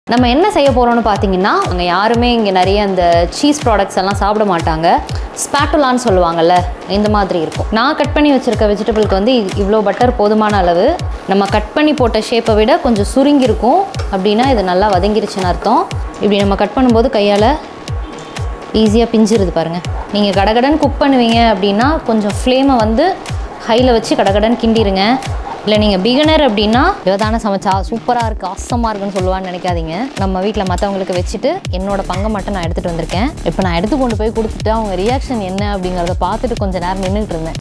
நம்ம என்ன செய்ய போகிறோம்னு பார்த்தீங்கன்னா அவங்க யாருமே இங்கே நிறைய அந்த சீஸ் ப்ராடக்ட்ஸ் எல்லாம் சாப்பிட மாட்டாங்க ஸ்பேட்டுலான்னு சொல்லுவாங்கல்ல இந்த மாதிரி இருக்கும் நான் கட் பண்ணி வச்சுருக்க வெஜிடபிளுக்கு வந்து இ- இவ்வளோ பட்டர் போதுமான அளவு நம்ம கட் பண்ணி போட்ட ஷேப்பை விட கொஞ்சம் சுருங்கி இருக்கும் அப்படின்னா இது நல்லா வதங்கிருச்சுன்னு அர்த்தம் இப்படி நம்ம கட் பண்ணும்போது கையால் ஈஸியாக பிஞ்சிருது பாருங்கள் நீங்கள் கடகடன் குக் பண்ணுவீங்க அப்படின்னா கொஞ்சம் ஃப்ளேமை வந்து ஹையில் வச்சு கடகடன் கிண்டிருங்க இல்லை நீங்கள் பிகினர் அப்படின்னா இவதானே சமைச்சா சூப்பராக இருக்குது ஆசமாக இருக்குன்னு சொல்லுவான்னு நினைக்காதீங்க நம்ம வீட்டில் மற்றவங்களுக்கு வச்சுட்டு என்னோட பங்கை மட்டும் நான் எடுத்துகிட்டு வந்திருக்கேன் இப்போ நான் எடுத்து கொண்டு போய் கொடுத்துட்டு அவங்க ரியாக்ஷன் என்ன அப்படிங்கிறத பார்த்துட்டு கொஞ்ச நேரம் நின்றுட்டு இருந்தேன்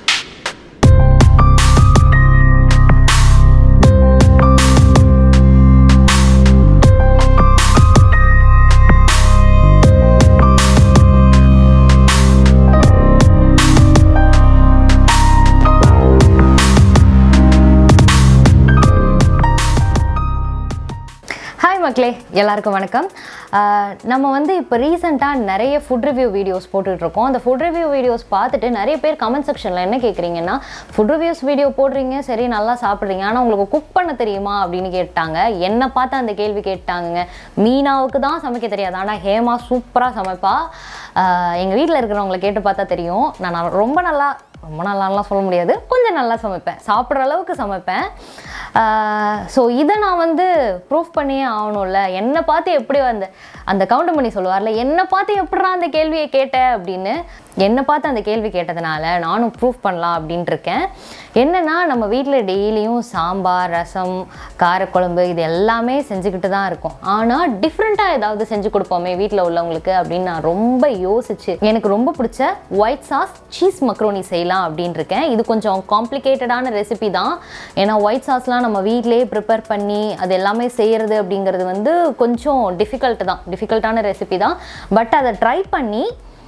ஹாய் மக்களே எல்லாருக்கும் வணக்கம் ஆஹ் நம்ம வந்து இப்போ ரீசெண்டாக நிறைய ஃபுட் ரிவ்யூ வீடியோஸ் போட்டுட்ருக்கோம் அந்த ஃபுட் ரிவ்யூ வீடியோஸ் பார்த்துட்டு நிறைய பேர் கமெண்ட் செக்ஷனில் என்ன கேட்குறீங்கன்னா ஃபுட் ரிவ்யூஸ் வீடியோ போடுறீங்க சரி நல்லா சாப்பிட்றீங்க ஆனால் உங்களுக்கு குக் பண்ண தெரியுமா அப்படின்னு கேட்டாங்க என்னை பார்த்து அந்த கேள்வி கேட்டாங்க மீனாவுக்கு தான் சமைக்க தெரியாது ஆனால் ஹேமா சூப்பராக சமைப்பா எங்கள் வீட்டில் இருக்கிறவங்களை கேட்டு பார்த்தா தெரியும் நான் நல்- ரொம்ப நல்லா ரொம்ப நல்லாலாம் சொல்ல முடியாது கொஞ்சம் நல்லா சமைப்பேன் சாப்பிட்ற அளவுக்கு சமைப்பேன் ஸோ இதை நான் வந்து ப்ரூஃப் பண்ணியே ஆகணும்ல என்னை பார்த்து எப்படி அந்த அந்த கவுண்ட் பண்ணி சொல்லுவார்ல என்னை பார்த்து எப்படிடா அந்த கேள்வியை கேட்ட அப்படின்னு என்னை பார்த்து அந்த கேள்வி கேட்டதுனால நானும் ப்ரூஃப் பண்ணலாம் அப்படின்ட்டு இருக்கேன் என்னென்னா நம்ம வீட்டில் டெய்லியும் சாம்பார் ரசம் காரக்குழம்பு இது எல்லாமே செஞ்சுக்கிட்டு தான் இருக்கோம் ஆனால் டிஃப்ரெண்ட்டாக ஏதாவது செஞ்சு கொடுப்போமே வீட்டில் உள்ளவங்களுக்கு அப்படின்னு நான் ரொம்ப யோசிச்சு எனக்கு ரொம்ப பிடிச்ச ஒயிட் சாஸ் சீஸ் மக்ரோனி செய்யலாம் அப்படின்னு இருக்கேன் இது கொஞ்சம் காம்ப்ளிகேட்டடான ரெசிபி தான் ஏன்னா ஒயிட் சாஸ்லாம் நம்ம வீட்டிலேயே ப்ரிப்பேர் பண்ணி அது எல்லாமே செய்கிறது அப்படிங்கிறது வந்து கொஞ்சம் டிஃபிகல்ட் தான் டிஃபிகல்ட்டான ரெசிபி தான் பட் அதை ட்ரை பண்ணி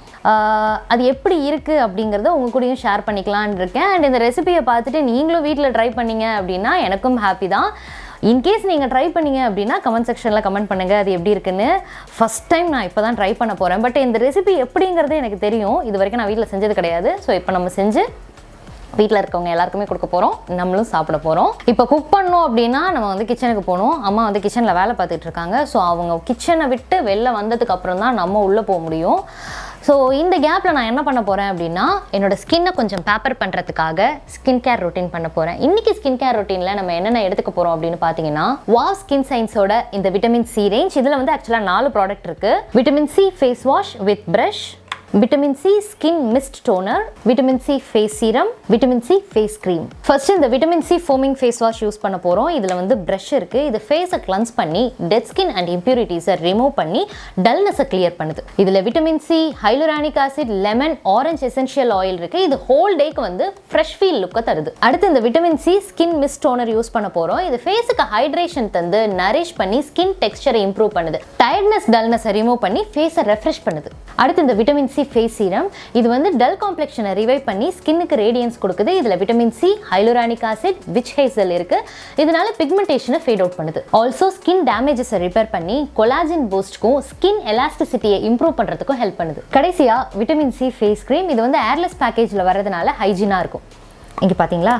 ஆஹ் அது எப்படி இருக்குது அப்படிங்கிறத உங்கள் கூடயும் ஷேர் பண்ணிக்கலான்னு இருக்கேன் அண்ட் இந்த ரெசிபியை பார்த்துட்டு நீங்களும் வீட்டில் ட்ரை பண்ணீங்க அப்படின்னா எனக்கும் ஹாப்பி தான் இன்கேஸ் நீங்கள் ட்ரை பண்ணீங்க அப்படின்னா கமெண்ட் செக்ஷனில் கமெண்ட் பண்ணுங்கள் அது எப்படி இருக்குன்னு ஃபஸ்ட் டைம் நான் இப்போ தான் ட்ரை பண்ண போகிறேன் பட் இந்த ரெசிபி எப்படிங்கிறது எனக்கு தெரியும் இது வரைக்கும் நான் வீட்டில் செஞ்சது கிடையாது ஸோ இப்போ நம்ம செஞ்சு வீட்டில் இருக்கவங்க எல்லாருக்குமே கொடுக்க போகிறோம் நம்மளும் சாப்பிட போகிறோம் இப்போ குக் பண்ணோம் அப்படின்னா நம்ம வந்து கிச்சனுக்கு போகணும் அம்மா வந்து கிச்சனில் வேலை பார்த்துட்டு இருக்காங்க ஸோ அவங்க கிச்சனை விட்டு வெளில வந்ததுக்கு அப்புறம் தான் நம்ம உள்ளே போக முடியும் ஸோ இந்த கேப்பில் நான் என்ன பண்ண போகிறேன் அப்படின்னா என்னோட ஸ்கின்னை கொஞ்சம் பேப்பர் பண்ணுறதுக்காக ஸ்கின் கேர் ரொட்டீன் பண்ண போகிறேன் இன்றைக்கி ஸ்கின் கேர் ரொட்டீனில் நம்ம என்னென்ன எடுத்துக்க போகிறோம் அப்படின்னு பார்த்தீங்கன்னா வா ஸ்கின் சயின்ஸோட இந்த விட்டமின் சி ரேஞ்ச் இதில் வந்து ஆக்சுவலாக நாலு ப்ராடக்ட் இருக்குது vitamin C face wash with brush vitamin C skin mist toner vitamin C face serum vitamin C face cream first இந்த vitamin C foaming face wash use பண்ண போகிறோம் இதில் வந்து ப்ரஷ் இருக்குது இது ஃபேஸை கிளன்ஸ் பண்ணி டெட் ஸ்கின் அண்ட் இம்ப்யூரிட்டிஸை ரிமூவ் பண்ணி டல்னஸை கிளியர் பண்ணுது இதில் vitamin C hyaluronic acid lemon orange essential oil இருக்குது இது ஹோல் டேக்கு வந்து ஃப்ரெஷ் ஃபீல் லுக்கை தருது அடுத்து இந்த vitamin C skin mist toner use பண்ண போகிறோம் இது ஃபேஸுக்கு ஹைட்ரேஷன் தந்து நரிஷ் பண்ணி ஸ்கின் டெக்ஸ்சரை இம்ப்ரூவ் பண்ணுது டயர்ட்னஸ் டல்னஸை ரிமூவ் பண்ணி ஃபேஸை ரெஃப்ரெஷ் பண்ணுது அடுத்து இந்த விட்டமின் சி ஃபேஸ் சீரம் இது வந்து டல் காம்ப்ளெக்ஷனை ரிவைவ் பண்ணி ஸ்கின்னுக்கு ரேடியன்ஸ் கொடுக்குது இதில் vitamin C hyaluronic acid witch hazel இருக்கு இதனால பிக்மெண்டேஷனை ஃபேட் அவுட் பண்ணுது ஆல்சோ ஸ்கின் டேமேஜஸை ரிப்பேர் பண்ணி கொலாஜின் பூஸ்ட்க்கும் ஸ்கின் எலாஸ்டிசிட்டியை இம்ப்ரூவ் பண்ணுறதுக்கும் ஹெல்ப் பண்ணுது கடைசியா விட்டமின் சி ஃபேஸ் க்ரீம் இது வந்து ஏர்லெஸ் பேக்கேஜில் வரதுனால ஹைஜீனாக இருக்கும் இங்கே பார்த்தீங்களா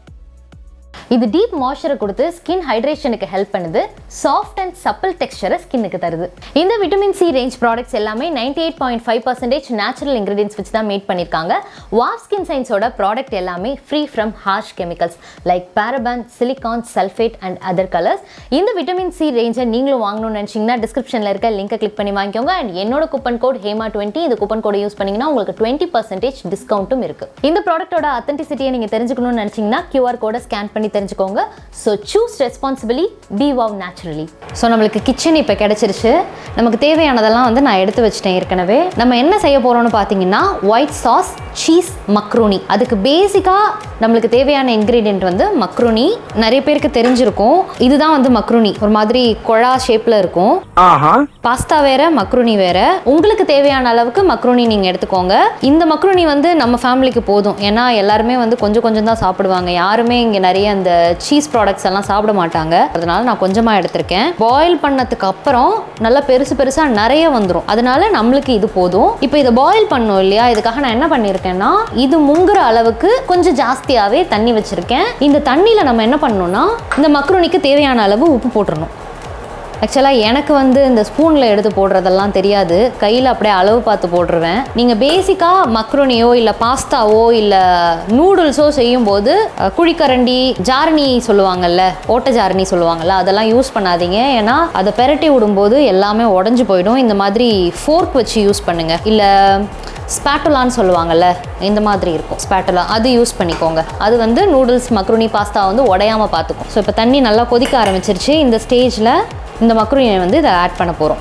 இது டீப் மாய்ஸ்சரை கொடுத்து ஸ்கின் ஹைட்ரேஷனுக்கு ஹெல்ப் பண்ணுது சாஃப்ட் அண்ட் சப்பிள் டெக்ஸ்சரை ஸ்கின்னுக்கு தருது இந்த விட்டமின் சி ரேஞ்ச் ப்ராடக்ட்ஸ் எல்லாமே ninety eight point five percentage natural ingredients வச்சு தான் மேட் பண்ணியிருக்காங்க வாவ் ஸ்கின் சயின்ஸோட ப்ராடக்ட் எல்லாமே free from harsh chemicals like paraben silicone sulphate and other colours இந்த விட்டமின் சி ரேஞ்சை நீங்களும் வாங்கணும்னு நினச்சிங்கன்னா டிஸ்கிரிப்ஷனில் இருக்க லிங்கை கிளிக் பண்ணி வாங்கிக்கோங்க அண்ட் என்னோட கூப்பன் கோட் ஹேமா டுவெண்ட்டி இந்த கூப்பன் கோடை யூஸ் பண்ணீங்கன்னா உங்களுக்கு டுவெண்ட்டி பர்சன்டேஜ் டிஸ்கவுண்ட்டும் இருக்கு இந்த ப்ராடக்ட்டோட அத்தன்டிசிட்டியை நீங்கள் தெரிஞ்சுக்கணும்னு நினச்சிங்கன்னா கியூஆர் கோடை ஸ்கேன் பண்ணி தெரிஞ்சுக்கோங்க so choose responsibly be wow naturally so நம்மளுக்கு கிச்சன் இப்போ கிடச்சிருச்சு நமக்கு தேவையானதெல்லாம் வந்து நான் எடுத்து வச்சிட்டேன் ஏற்கனவே நம்ம என்ன செய்ய போகிறோம்னு பார்த்தீங்கன்னா ஒயிட் சாஸ் சீஸ் மக்ரூனி அதுக்கு பேசிக்காக நம்மளுக்கு தேவையான இன்க்ரீடியன்ட் வந்து மக்ரூனி நிறைய பேருக்கு தெரிஞ்சிருக்கும் இதுதான் வந்து மக்ரூனி ஒரு மாதிரி குழா ஷேப்பில் இருக்கும் பாஸ்தா வேற மக்ரூனி வேற உங்களுக்கு தேவையான அளவுக்கு மக்ரூனி நீங்கள் எடுத்துக்கோங்க இந்த மக்ரூனி வந்து நம்ம ஃபேமிலிக்கு போதும் ஏன்னா எல்லாருமே வந்து கொஞ்சம் கொஞ்சம் தான் சாப்பிடுவாங்க யாருமே இங்கே நிறைய அந்த சீஸ் ப்ராடக்ட்ஸ் எல்லாம் சாப்பிட மாட்டாங்க அதனால நான் கொஞ்சமாக எடுத்திருக்கேன் பாயில் பண்ணதுக்கு அப்புறம் நல்லா பெருசு பெருசாக நிறைய வந்துடும் அதனால நம்மளுக்கு இது போதும் இப்போ இதை பாயில் பண்ணோம் இல்லையா இதுக்காக நான் என்ன பண்ணியிருக்கேன்னா இது முங்குற அளவுக்கு கொஞ்சம் ஜாஸ்தியாகவே தண்ணி வச்சுருக்கேன் இந்த தண்ணியில் நம்ம என்ன பண்ணணும்னா இந்த மக்ரூனிக்கு தேவையான அளவு உப்பு போட்டுறணும் ஆக்சுவலாக எனக்கு வந்து இந்த ஸ்பூனில் எடுத்து போடுறதெல்லாம் தெரியாது கையில் அப்படியே அளவு பார்த்து போட்டுருவேன் நீங்கள் பேசிக்காக மக்ரோனியோ இல்லை பாஸ்தாவோ இல்லை நூடுல்ஸோ செய்யும்போது அஹ், குழிக்கரண்டி ஜாரணி சொல்லுவாங்கல்ல ஓட்ட ஜாரணி சொல்லுவாங்கல்ல அதெல்லாம் யூஸ் பண்ணாதீங்க ஏன்னா அதை பெரட்டி விடும்போது எல்லாமே உடஞ்சி போயிடும் இந்த மாதிரி ஃபோர்க் வச்சு யூஸ் பண்ணுங்கள் இல்லை ஸ்பேட்டுலான்னு சொல்லுவாங்கல்ல இந்த மாதிரி இருக்கும் ஸ்பேட்டுலா அது யூஸ் பண்ணிக்கோங்க அது வந்து நூடுல்ஸ் மக்ருனி பாஸ்தா வந்து உடையாம பார்த்துக்கும் ஸோ இப்போ தண்ணி நல்லா கொதிக்க ஆரம்பிச்சிருச்சு இந்த ஸ்டேஜில் இந்த மக்ருனியை வந்து இதை ஆட் பண்ண போகிறோம்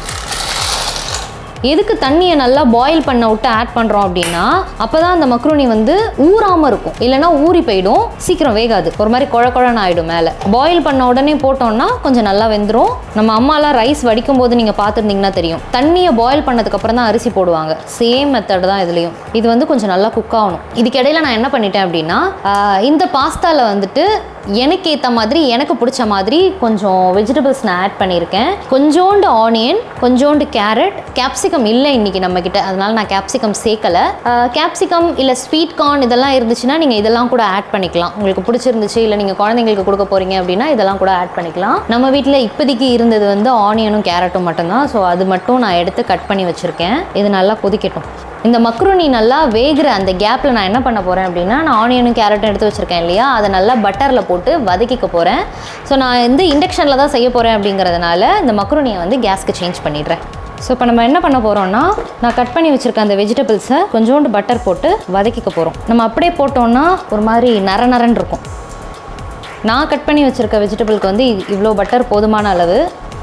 எதுக்கு தண்ணியை நல்லா பாயில் பண்ண விட்டு ஆட் பண்ணுறோம் அப்படின்னா அப்போ தான் அந்த மக்ருனி வந்து ஊறாமல் இருக்கும் இல்லைன்னா ஊறி போயிடும் சீக்கிரம் வேகாது ஒரு மாதிரி குழ குழன்னு ஆகிடும் மேலே பாயில் பண்ண உடனே போட்டோம்னா கொஞ்சம் நல்லா வெந்துடும் நம்ம அம்மாலாம் ரைஸ் வடிக்கும் போது நீங்கள் பார்த்துருந்தீங்கன்னா தெரியும் தண்ணியை பாயில் பண்ணதுக்கப்புறம் தான் அரிசி போடுவாங்க சேம் மெத்தட் தான் இதுலேயும் இது வந்து கொஞ்சம் நல்லா குக் ஆகணும் இதுக்கு இடையில நான் என்ன பண்ணிட்டேன் அப்படின்னா ஆஹ், இந்த பாஸ்தாவில் வந்துட்டு எனக்கு ஏற்ற மாதிரி எனக்கு பிடிச்ச மாதிரி கொஞ்சம் வெஜிடபிள்ஸ் நான் ஆட் பண்ணியிருக்கேன் கொஞ்சோண்டு ஆனியன் கொஞ்சோண்டு கேரட் கேப்சிகம் இல்லை இன்னைக்கு நம்ம கிட்ட அதனால நான் கேப்சிகம் சேர்க்கல கேப்சிகம் இல்லை ஸ்வீட் கார்ன் இதெல்லாம் இருந்துச்சுன்னா நீங்கள் இதெல்லாம் கூட ஆட் பண்ணிக்கலாம் உங்களுக்கு பிடிச்சிருந்துச்சு இல்லை நீங்கள் குழந்தைங்களுக்கு கொடுக்க போறீங்க அப்படின்னா இதெல்லாம் கூட ஆட் பண்ணிக்கலாம் நம்ம வீட்டில் இப்போதைக்கு இருந்தது வந்து ஆனியனும் கேரட்டும் மட்டும்தான் ஸோ அது மட்டும் நான் எடுத்து கட் பண்ணி வச்சுருக்கேன் இது நல்லா கொதிக்கட்டும் இந்த மக்ருனி நல்லா வேகிற அந்த கேப்பில் நான் என்ன பண்ண போகிறேன் அப்படின்னா நான் ஆனியனும் கேரட்டும் எடுத்து வச்சுருக்கேன் இல்லையா அதை நல்லா பட்டரில் போட்டு வதக்கிக்க போகிறேன் ஸோ நான் வந்து இண்டக்ஷனில் தான் செய்ய போகிறேன் அப்படிங்கிறதுனால இந்த மக்ருனியை வந்து கேஸ்க்கு சேஞ்ச் பண்ணிடுறேன் ஸோ இப்போ நம்ம என்ன பண்ண போகிறோம்னா நான் கட் பண்ணி வச்சுருக்க அந்த வெஜிடபிள்ஸை கொஞ்சோண்டு பட்டர் போட்டு வதக்கிக்க போகிறோம் நம்ம அப்படியே போட்டோம்னா ஒரு மாதிரி நர நரன்னு இருக்கும் நான் கட் பண்ணி வச்சுருக்க வெஜிடபிளுக்கு வந்து இ- இவ்வளோ பட்டர் போதுமான அளவு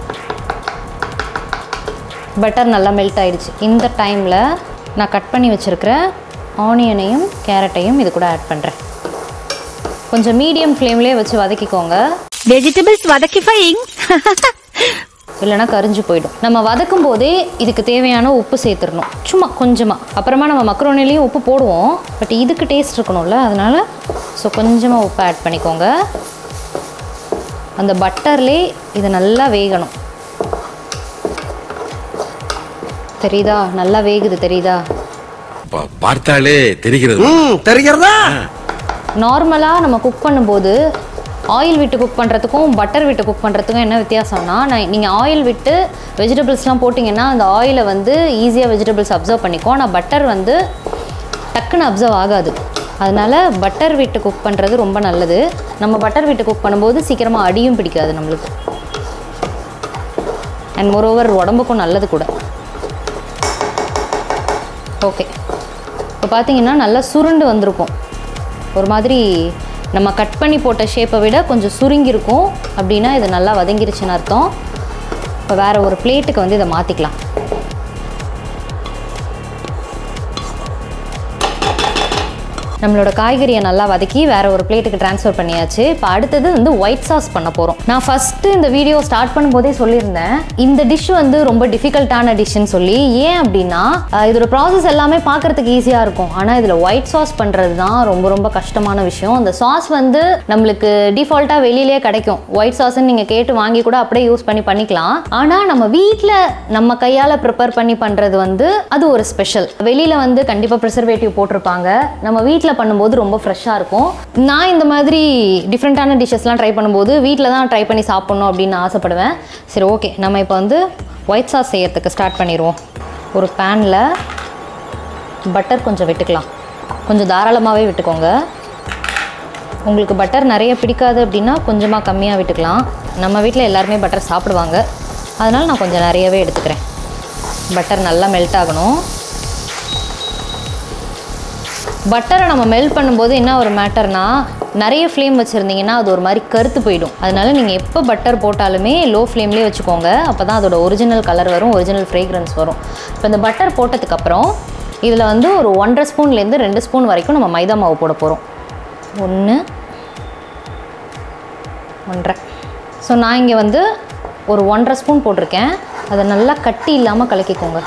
பட்டர் நல்லா மெல்ட் ஆயிடுச்சு இந்த டைமில் நான் கட் பண்ணி வச்சுருக்கிற ஆனியனையும் கேரட்டையும் இது கூட ஆட் பண்ணுறேன் கொஞ்சம் மீடியம் ஃப்ளேம்லேயே வச்சு வதக்கிக்கோங்க Vegetables vadakifying. இல்லைன்னா கரிஞ்சு போயிடும் நம்ம வதக்கும் போதே இதுக்கு தேவையான உப்பு சேர்த்துடணும் சும்மா கொஞ்சமாக அப்புறமா நம்ம மக்ரோனிலையும் உப்பு போடுவோம் பட் இதுக்கு டேஸ்ட் இருக்கணும்ல அதனால் ஸோ கொஞ்சமாக உப்பு ஆட் பண்ணிக்கோங்க அந்த பட்டர்லே இது நல்லா வேகணும் தெரியுதா நல்லா வேகுது தெரியுதா பா- பார்த்தாலே தெரிகிறது ம் தெரிகிறதா நார்மலாக நம்ம குக் பண்ணும்போது ஆயில் விட்டு குக் பண்ணுறதுக்கும் பட்டர் விட்டு குக் பண்ணுறதுக்கும் என்ன வித்தியாசம்னா நான் நீங்கள் ஆயில் விட்டு வெஜிடபிள்ஸ்லாம் போட்டிங்கன்னா அந்த ஆயிலை வந்து ஈஸியாக வெஜிடபிள்ஸ் அப்சர்வ் பண்ணிக்கும் ஆனால் பட்டர் வந்து டக்குன்னு அப்சர்வ் ஆகாது அதனால் பட்டர் விட்டு குக் பண்ணுறது ரொம்ப நல்லது நம்ம பட்டர் விட்டு குக் பண்ணும்போது சீக்கிரமாக அடியும் பிடிக்காது நம்மளுக்கு அண்ட் மோரோவர் உடம்புக்கும் நல்லது கூட ஓகே இப்போ பார்த்தீங்கன்னா நல்லா சுருண்டு வந்திருக்கும் ஒரு மாதிரி நம்ம கட் பண்ணி போட்ட ஷேப்பை விட கொஞ்சம் சுருங்கியிருக்கும் அப்படின்னா இது நல்லா வதங்கிருச்சுன்னு அர்த்தம் இப்போ வேறு ஒரு பிளேட்டுக்கு வந்து இதை மாற்றிக்கலாம் நம்மளோட காய்கறியை நல்லா வதக்கி வேற ஒரு பிளேட்டுக்கு ட்ரான்ஸ்ஃபர் பண்ணியாச்சு இப்போ அடுத்தது வந்து ஒயிட் சாஸ் பண்ண போகிறோம் நான் ஃபஸ்ட்டு இந்த வீடியோ ஸ்டார்ட் பண்ணும்போதே சொல்லியிருந்தேன் இந்த டிஷ் வந்து ரொம்ப டிஃபிகல்ட்டான டிஷ்ஷுன்னு சொல்லி ஏன் அப்படின்னா அஹ், இதோட ப்ராசஸ் எல்லாமே பார்க்கறதுக்கு ஈஸியாக இருக்கும் ஆனால் இதில் ஒயிட் சாஸ் பண்ணுறது தான் ரொம்ப ரொம்ப கஷ்டமான விஷயம் அந்த சாஸ் வந்து நம்மளுக்கு டிஃபால்ட்டாக வெளியிலே கிடைக்கும் ஒயிட் சாஸ்ன்னு நீங்கள் கேட்டு வாங்கி கூட அப்படியே யூஸ் பண்ணி பண்ணிக்கலாம் ஆனால் நம்ம வீட்டில் நம்ம கையால் ப்ரிப்பேர் பண்ணி பண்ணுறது வந்து அது ஒரு ஸ்பெஷல் வெளியில் வந்து கண்டிப்பாக ப்ரிசர்வேட்டிவ் போட்டிருப்பாங்க நம்ம வீட்டில் பண்ணும்போது ரொம்ப ஃப்ரெஷ்ஷாக இருக்கும் நான் இந்த மாதிரி டிஃப்ரெண்ட்டான டிஷ்ஷஸ்லாம் ட்ரை பண்ணும்போது வீட்டில் தான் ட்ரை பண்ணி சாப்பிட்ணும் அப்படின்னு ஆசைப்படுவேன் சரி ஓகே நம்ம இப்போ வந்து ஒயிட் சாஸ் செய்யறதுக்கு ஸ்டார்ட் பண்ணிடுவோம் ஒரு பேனில் பட்டர் கொஞ்சம் விட்டுக்கலாம் கொஞ்சம் தாராளமாகவே விட்டுக்கோங்க உங்களுக்கு பட்டர் நிறைய பிடிக்காது அப்படின்னா கொஞ்சமாக கம்மியாக விட்டுக்கலாம் நம்ம வீட்டில் எல்லாருமே பட்டர் சாப்பிடுவாங்க அதனால் நான் கொஞ்சம் நிறையவே எடுத்துக்கிறேன் பட்டர் நல்லா மெல்ட் ஆகணும் பட்டரை நம்ம மெல்ட் பண்ணும்போது என்ன ஒரு மேட்டர்னா நிறைய ஃப்ளேம் வச்சுருந்தீங்கன்னா அது ஒரு மாதிரி கருத்து போயிடும் அதனால நீங்கள் எப்போ பட்டர் போட்டாலுமே லோ ஃப்ளேம்லேயே வச்சுக்கோங்க அப்போ தான் அதோட ஒரிஜினல் கலர் வரும் ஒரிஜினல் ஃப்ரேக்ரன்ஸ் வரும் இப்போ இந்த பட்டர் போட்டதுக்கப்புறம் இதில் வந்து ஒரு ஒன்றரை ஸ்பூன்லேருந்து ரெண்டு ஸ்பூன் வரைக்கும் நம்ம மைதா மாவு போட போகிறோம் ஒன்று ஒன்றரை ஸோ நான் இங்கே வந்து ஒரு ஒன்றரை ஸ்பூன் போட்டிருக்கேன் அதை நல்லா கட்டி இல்லாமல் கலக்கிக்கோங்க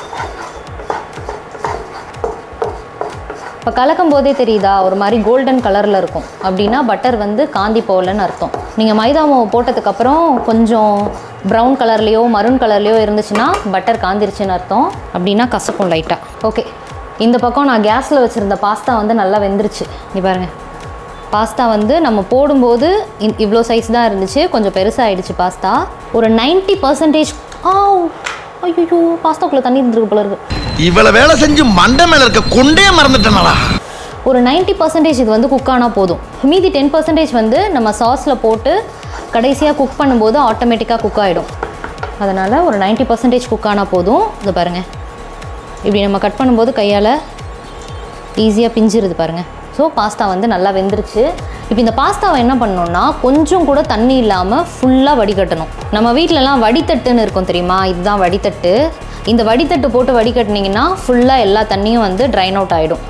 இப்போ கலக்கும் போதே தெரியுதா ஒரு மாதிரி கோல்டன் கலரில் இருக்கும் அப்படின்னா பட்டர் வந்து காந்தி போகலன்னு அர்த்தம் நீங்கள் மைதா மாவு போட்டதுக்கப்புறம் கொஞ்சம் ப்ரௌன் கலர்லேயோ மரூன் கலர்லேயோ இருந்துச்சுன்னா பட்டர் காந்திருச்சுன்னு அர்த்தம் அப்படின்னா கசக்கும் லைட்டாக ஓகே இந்த பக்கம் நான் கேஸில் வச்சுருந்த பாஸ்தா வந்து நல்லா வெந்துருச்சு இங்க பாருங்க பாஸ்தா வந்து நம்ம போடும்போது இ- இவ்வளோ சைஸ் தான் இருந்துச்சு கொஞ்சம் பெருசாகிடுச்சு பாஸ்தா ஒரு 90% பர்சன்டேஜ் ஆ ஐயோ பாஸ்தாக்குள்ளே தண்ணி இருந்திருக்கு போல இருக்கு இவ்வளவு வேலை செஞ்சு மண்டை மேல இருக்க கொண்டே மறந்துட்டேனடா ஒரு 90% பர்சன்டேஜ் இது வந்து குக் ஆனால் போதும் மீதி டென் பர்சன்டேஜ் வந்து நம்ம சாஸில் போட்டு கடைசியாக குக் பண்ணும்போது ஆட்டோமேட்டிக்காக குக் ஆகிடும் அதனால் ஒரு 90% பர்சன்டேஜ் குக் ஆனால் போதும் இது பாருங்கள் இப்படி நம்ம கட் பண்ணும்போது கையால் ஈஸியாக பிஞ்சிருது பாருங்கள் ஸோ பாஸ்தா வந்து நல்லா வெந்துருச்சு இப்போ இந்த பாஸ்தாவை என்ன பண்ணணும்னா கொஞ்சம் கூட தண்ணி இல்லாமல் ஃபுல்லாக வடிகட்டணும் நம்ம வீட்டிலலாம் வடித்தட்டுன்னு இருக்கும் தெரியுமா இதுதான் வடித்தட்டு இந்த வடித்தட்டு போட்டு வடிகட்டினீங்கன்னா ஃபுல்லாக எல்லா தண்ணியும் வந்து ட்ரைன் அவுட் ஆகிடும்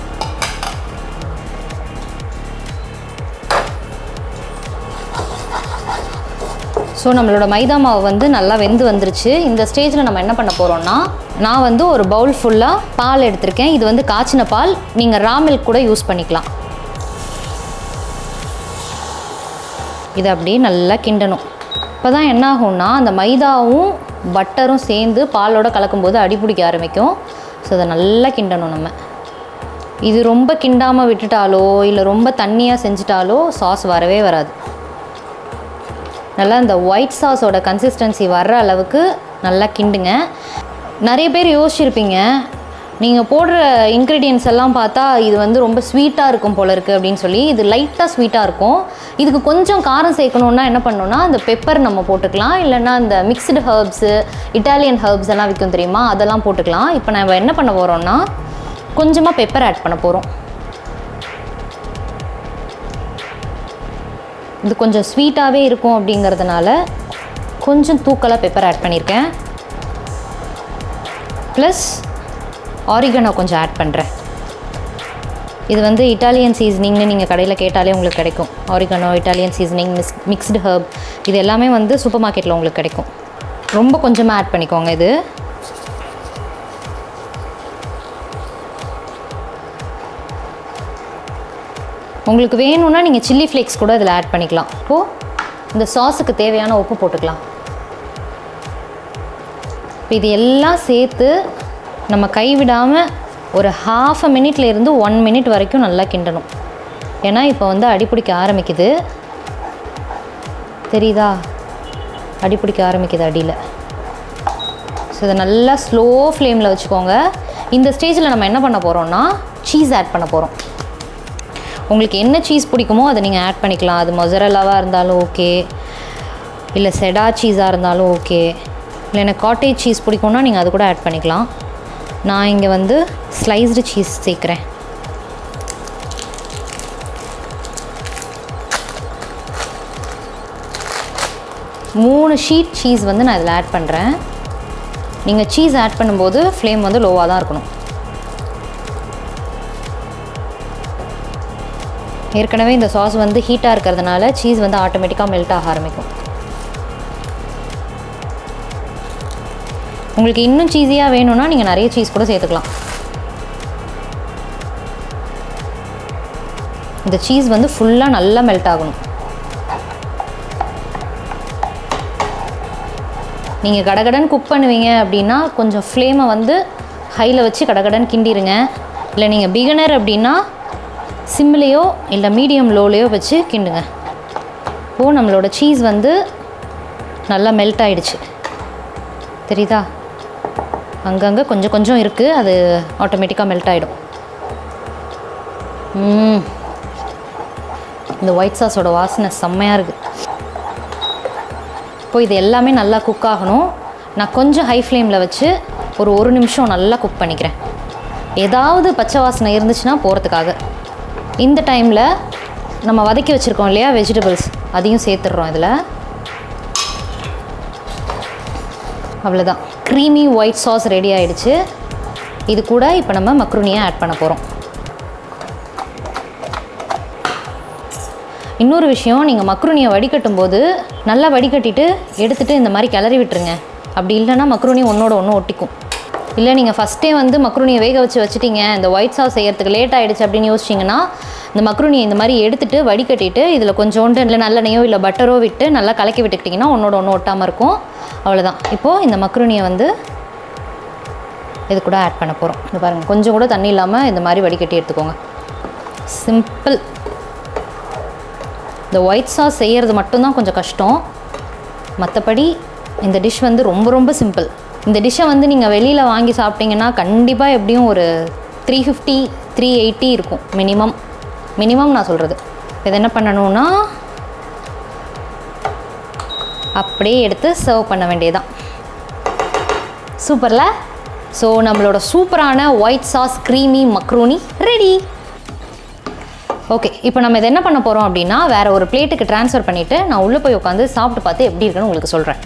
ஸோ நம்மளோட மைதா மாவு வந்து நல்லா வெந்து வந்துருச்சு இந்த ஸ்டேஜில் நம்ம என்ன பண்ண போகிறோம்னா நான் வந்து ஒரு பவுல் ஃபுல்லாக பால் எடுத்திருக்கேன் இது வந்து காய்ச்சின பால் நீங்கள் ரா மில்க் கூட யூஸ் பண்ணிக்கலாம் இதை அப்படியே நல்லா கிண்டணும் இப்போ தான் என்ன ஆகும்னா அந்த மைதாவும் பட்டரும் சேர்ந்து பாலோட கலக்கும்போது அடி பிடிக்க ஆரம்பிக்கும் ஸோ அதை நல்லா கிண்டணும் நம்ம இது ரொம்ப கிண்டாமல் விட்டுட்டாலோ இல்லை ரொம்ப தண்ணியாக செஞ்சுட்டாலோ சாஸ் வரவே வராது நல்லா இந்த ஒயிட் சாஸோட கன்சிஸ்டன்சி வர்ற அளவுக்கு நல்லா கிண்டுங்க நிறைய பேர் யோசிச்சிருப்பீங்க நீங்கள் போடுற இன்க்ரீடியன்ஸ் எல்லாம் பார்த்தா இது வந்து ரொம்ப ஸ்வீட்டாக இருக்கும் போல இருக்குது அப்படின்னு சொல்லி இது லைட்டாக ஸ்வீட்டாக இருக்கும் இதுக்கு கொஞ்சம் காரம் சேர்க்கணுன்னா என்ன பண்ணணும்னா அந்த பெப்பர் நம்ம போட்டுக்கலாம் இல்லைன்னா இந்த மிக்ஸ்டு ஹர்ப்ஸு இட்டாலியன் ஹர்ப்ஸ் எல்லாம் விற்கும் தெரியுமா அதெல்லாம் போட்டுக்கலாம் இப்போ நம்ம என்ன பண்ண போகிறோம்னா கொஞ்சமாக பெப்பர் ஆட் பண்ண போகிறோம் இது கொஞ்சம் ஸ்வீட்டாகவே இருக்கும் அப்படிங்கிறதுனால கொஞ்சம் தூக்கலாக பெப்பர் ஆட் பண்ணியிருக்கேன் ப்ளஸ் ஆரிகனோ கொஞ்சம் ஆட் பண்ணுறேன் இது வந்து இட்டாலியன் சீசனிங்னு நீங்கள் கடையில் கேட்டாலே உங்களுக்கு கிடைக்கும் oregano Italian seasoning mix mixed herb இது எல்லாமே வந்து சூப்பர் மார்க்கெட்டில் உங்களுக்கு கிடைக்கும் ரொம்ப கொஞ்சமாக ஆட் பண்ணிக்கோங்க இது உங்களுக்கு வேணும்னா நீங்கள் சில்லி ஃப்ளேக்ஸ் கூட இதில் ஆட் பண்ணிக்கலாம் இப்போது இந்த சாஸுக்கு தேவையான உப்பு போட்டுக்கலாம் இப்போ இது எல்லாம் சேர்த்து நம்ம கைவிடாமல் ஒரு ஹாஃப் அ மினிட்ல இருந்து ஒன் மினிட் வரைக்கும் நல்லா கிண்டணும் ஏன்னா இப்போ வந்து அடிப்பிடிக்க ஆரம்பிக்குது தெரியுதா அடிப்பிடிக்க ஆரம்பிக்குது அடியில் ஸோ இதை நல்லா ஸ்லோ ஃப்ளேமில் வச்சுக்கோங்க இந்த ஸ்டேஜில் நம்ம என்ன பண்ண போகிறோம்னா சீஸ் ஆட் பண்ண போகிறோம் உங்களுக்கு என்ன சீஸ் பிடிக்குமோ அதை நீங்கள் ஆட் பண்ணிக்கலாம் அது மொசரலாவாக இருந்தாலும் ஓகே இல்லை செடா சீஸாக இருந்தாலும் ஓகே இல்லை எனக்கு காட்டேஜ் சீஸ் பிடிக்கும்னா நீங்கள் அது கூட ஆட் பண்ணிக்கலாம் நான் இங்கே வந்து ஸ்லைஸ்டு சீஸ் சேர்க்குறேன் மூணு ஷீட் சீஸ் வந்து நான் இதில் ஆட் பண்ணுறேன் நீங்கள் சீஸ் ஆட் பண்ணும்போது ஃப்ளேம் வந்து லோவாக தான் இருக்கணும் ஏற்கனவே இந்த சாஸ் வந்து ஹீட்டாக இருக்கிறதுனால சீஸ் வந்து ஆட்டோமேட்டிக்காக மெல்ட் ஆக ஆரம்பிக்கும் உங்களுக்கு இன்னும் சீஸியாக வேணும்னா நீங்கள் நிறைய சீஸ் கூட சேர்த்துக்கலாம் இந்த சீஸ் வந்து ஃபுல்லாக நல்லா மெல்ட் ஆகணும் நீங்கள் கடகடன் குக் பண்ணுவீங்க அப்படின்னா கொஞ்சம் ஃப்ளேமை வந்து ஹையில் வச்சு கடகடன் கிண்டிருங்க இல்லை நீங்கள் பிகினர் அப்படின்னா சிம்லேயோ இல்லை மீடியம் லோலேயோ வச்சு கிண்டுங்க ஓ நம்மளோட சீஸ் வந்து நல்லா மெல்ட் ஆயிடுச்சு தெரியுதா அங்கங்கே கொஞ்சம் கொஞ்சம் இருக்குது அது ஆட்டோமேட்டிக்காக மெல்ட் ஆகிடும் ம் இந்த ஒயிட் சாஸோட வாசனை செம்மையாக இருக்குது இப்போ இது எல்லாமே நல்லா குக் ஆகணும் நான் கொஞ்சம் ஹை ஃப்ளேமில் வச்சு ஒரு ஒரு நிமிஷம் நல்லா குக் பண்ணிக்கிறேன் ஏதாவது பச்சை வாசனை இருந்துச்சுன்னா போகிறதுக்காக இந்த டைமில் நம்ம வதக்கி வச்சுருக்கோம் இல்லையா வெஜிடபிள்ஸ் அதையும் சேர்த்துடுறோம் இதில் அவ்வளோதான் க்ரீமி ஒயிட் சாஸ் ரெடி ஆயிடுச்சு இது கூட இப்போ நம்ம மக்ருனியை ஆட் பண்ண போகிறோம் இன்னொரு விஷயம் நீங்கள் மக்ருனியை வடிகட்டும் போது நல்லா வடிகட்டிட்டு எடுத்துகிட்டு இந்த மாதிரி கிளறி விட்டுருங்க அப்படி இல்லைன்னா மக்ருனி ஒன்றோட ஒன்று ஒட்டிக்கும் இல்லை நீங்கள் ஃபஸ்ட்டே வந்து மக்ருனியை வேக வச்சு வச்சுட்டீங்க இந்த ஒயிட் சாஸ் செய்யறதுக்கு லேட் ஆகிடுச்சு அப்படின்னு யோசிச்சிங்கன்னா இந்த மக்ருனியை இந்த மாதிரி எடுத்துட்டு வடிகட்டிட்டு இதில் கொஞ்சோண்டு இல்லை நல்லெண்ணெயோ இல்லை பட்டரோ விட்டு நல்லா கலக்கி விட்டுக்கிட்டிங்கன்னா ஒன்றோட ஒன்று ஒட்டாமல் இருக்கும் அவ்வளோதான் இப்போது இந்த மக்ருனியை வந்து இது கூட ஆட் பண்ண போகிறோம் இது பாருங்கள் கொஞ்சம் கூட தண்ணி இல்லாமல் இந்த மாதிரி வடிகட்டி எடுத்துக்கோங்க சிம்பிள் இந்த ஒயிட் சாஸ் செய்கிறது மட்டும்தான் கொஞ்சம் கஷ்டம் மற்றபடி இந்த டிஷ் வந்து ரொம்ப ரொம்ப சிம்பிள் இந்த டிஷ்ஷை வந்து நீங்கள் வெளியில் வாங்கி சாப்பிட்டீங்கன்னா கண்டிப்பாக எப்படியும் ஒரு த்ரீ ஃபிஃப்டி த்ரீ எயிட்டி இருக்கும் மினிமம் மினிமம் நான் சொல்கிறது இது என்ன பண்ணணும்னா அப்படியே எடுத்து சர்வ் பண்ண வேண்டியதுதான் சூப்பரில் ஸோ நம்மளோட சூப்பரான white sauce creamy macaroni ready okay இப்போ நம்ம இதை என்ன பண்ண போகிறோம் அப்படின்னா வேறு ஒரு பிளேட்டுக்கு ட்ரான்ஸ்ஃபர் பண்ணிவிட்டு நான் உள்ளே போய் உட்காந்து சாப்பிட்டு பார்த்து எப்படி இருக்குன்னு உங்களுக்கு சொல்கிறேன்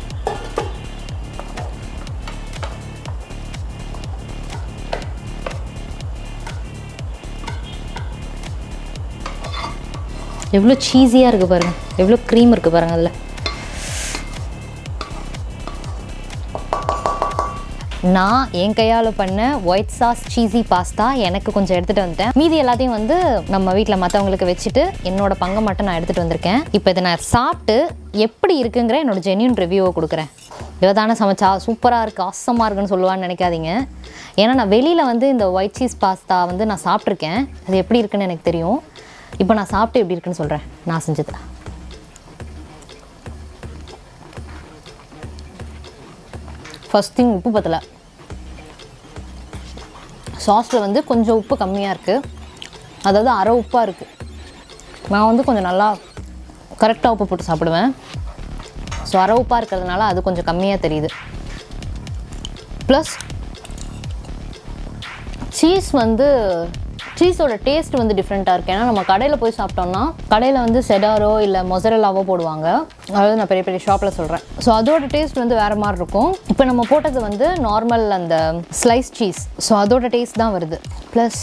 எவ்வளோ சீஸியாக இருக்குது பாருங்கள் எவ்வளோ க்ரீம் இருக்குது பாருங்கள் அதில் நான் என் கையால் பண்ண ஒயிட் சாஸ் சீஸி பாஸ்தா எனக்கு கொஞ்சம் எடுத்துகிட்டு வந்துட்டேன் மீதி எல்லாத்தையும் வந்து நம்ம வீட்டில் மற்றவங்களுக்கு வச்சுட்டு என்னோட பங்கை மட்டும் நான் எடுத்துகிட்டு வந்திருக்கேன் இப்போ இதை நான் சாப்பிட்டு எப்படி இருக்குங்கிற என்னோட ஜென்யூன் ரிவ்யூவை கொடுக்குறேன் இவ தானே சமைச்சா சூப்பராக இருக்குது ஆசமாக இருக்குன்னு சொல்லுவான்னு நினைக்காதீங்க ஏன்னா நான் வெளியில் வந்து இந்த ஒயிட் சீஸ் பாஸ்தா வந்து நான் சாப்பிட்ருக்கேன் அது எப்படி இருக்குன்னு எனக்கு தெரியும் இப்போ நான் சாப்பிட்டு எப்படி இருக்குன்னு சொல்கிறேன் நான் செஞ்சது ஃபஸ்ட் திங் உப்பு பத்தலை சாஸில் வந்து கொஞ்சம் உப்பு கம்மியாக இருக்குது அதாவது அரை உப்பாக இருக்குது நான் வந்து கொஞ்சம் நல்லா கரெக்டாக உப்பு போட்டு சாப்பிடுவேன் ஸோ அரை உப்பாக இருக்கிறதுனால அது கொஞ்சம் கம்மியாக தெரியுது ப்ளஸ் சீஸ் வந்து சீஸோட டேஸ்ட் வந்து டிஃப்ரெண்ட்டாக இருக்குது ஏன்னா நம்ம கடையில் போய் சாப்பிட்டோம்னா கடையில் வந்து செடாரோ இல்லை மொசரலாவோ போடுவாங்க அதாவது நான் பெரிய பெரிய ஷாப்பில் சொல்கிறேன் ஸோ அதோட டேஸ்ட் வந்து வேறு மாதிரி இருக்கும் இப்போ நம்ம போட்டது வந்து நார்மல் அந்த ஸ்லைஸ் சீஸ் ஸோ அதோட டேஸ்ட் தான் வருது ப்ளஸ்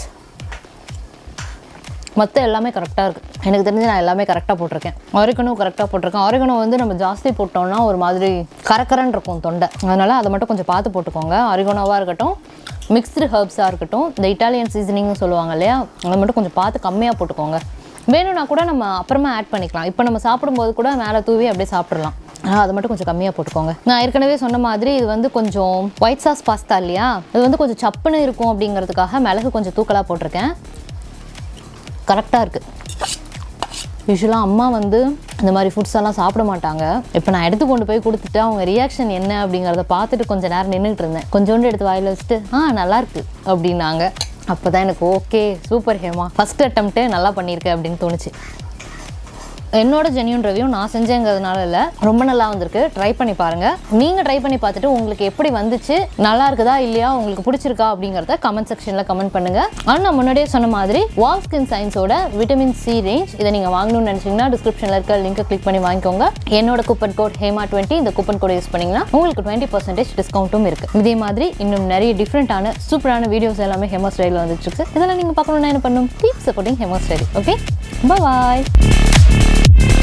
மற்ற எல்லாமே கரெக்டாக இருக்குது எனக்கு தெரிஞ்சு நான் எல்லாமே கரெக்டாக போட்டிருக்கேன் ஆரிகனும் கரெக்டாக போட்டிருக்கேன் ஆரிகனும் வந்து நம்ம ஜாஸ்தி போட்டோம்னா ஒரு மாதிரி கரக்கரன்னு இருக்கும் தொண்டை அதனால் அதை மட்டும் கொஞ்சம் பார்த்து போட்டுக்கோங்க ஆரிகனோவாக இருக்கட்டும் மிக்ஸ்டு ஹர்ப்ஸாக இருக்கட்டும் இந்த இட்டாலியன் சீசனிங்னு சொல்லுவாங்க இல்லையா அதை மட்டும் கொஞ்சம் பார்த்து கம்மியாக போட்டுக்கோங்க வேணும்னா கூட நம்ம அப்புறமா ஆட் பண்ணிக்கலாம் இப்போ நம்ம சாப்பிடும்போது கூட மேலே தூவி அப்படியே சாப்பிட்றலாம் ஆனால் அதை மட்டும் கொஞ்சம் கம்மியாக போட்டுக்கோங்க நான் ஏற்கனவே சொன்ன மாதிரி இது வந்து கொஞ்சம் ஒயிட் சாஸ் பாஸ்தா இல்லையா இது வந்து கொஞ்சம் சப்புன்னு இருக்கும் அப்படிங்கிறதுக்காக மிளகு கொஞ்சம் தூக்கலாக போட்டிருக்கேன் கரெக்டாக இருக்குது யூஸ்வலாக அம்மா வந்து இந்த மாதிரி ஃபுட்ஸ் எல்லாம் சாப்பிட மாட்டாங்க இப்போ நான் எடுத்து கொண்டு போய் கொடுத்துட்டு அவங்க ரியாக்ஷன் என்ன அப்படிங்கிறத பார்த்துட்டு கொஞ்சம் நேரம் நின்றுட்டு இருந்தேன் கொஞ்சோண்டு எடுத்து வாயில் வச்சுட்டு ஆ நல்லா இருக்கு அப்படின்னாங்க அப்போ தான் எனக்கு ஓகே சூப்பர் ஹேமா ஃபஸ்ட் அட்டம்ப்ட்டே நல்லா பண்ணியிருக்கேன் அப்படின்னு தோணுச்சு என்னோட ஜென்யூன் ரிவ்யூ நான் செஞ்சேங்கிறதுனால இல்லை ரொம்ப நல்லா வந்திருக்கு ட்ரை பண்ணி பாருங்கள் நீங்கள் ட்ரை பண்ணி பார்த்துட்டு உங்களுக்கு எப்படி வந்துச்சு நல்லா இருக்குதா இல்லையா உங்களுக்கு பிடிச்சிருக்கா அப்படிங்கிறத கமெண்ட் செக்ஷனில் கமெண்ட் பண்ணுங்கள் ஆனால் நான் முன்னாடியே சொன்ன மாதிரி வால் ஸ்கின் சயின்ஸோட விட்டமின் சி ரேஞ்ச் இதை நீங்கள் வாங்கணும்னு நினச்சிங்கன்னா டிஸ்கிரிப்ஷனில் இருக்க லிங்கை கிளிக் பண்ணி வாங்கிக்கோங்க என்னோட கூப்பன் கோட் ஹேமா டுவெண்ட்டி இந்த கூப்பன் கோட் யூஸ் பண்ணிங்கன்னா உங்களுக்கு டுவெண்ட்டி பர்சன்டேஜ் டிஸ்கவுண்ட்டும் இருக்குது இதே மாதிரி இன்னும் நிறைய டிஃப்ரெண்ட்டான சூப்பரான வீடியோஸ் எல்லாமே ஹேமா ஸ்டைலில் வந்துட்டு இருக்கு இதெல்லாம் நீங்கள் பார்க்கணும்னா என்ன பண்ணும் keep supporting Hema style okay பாய்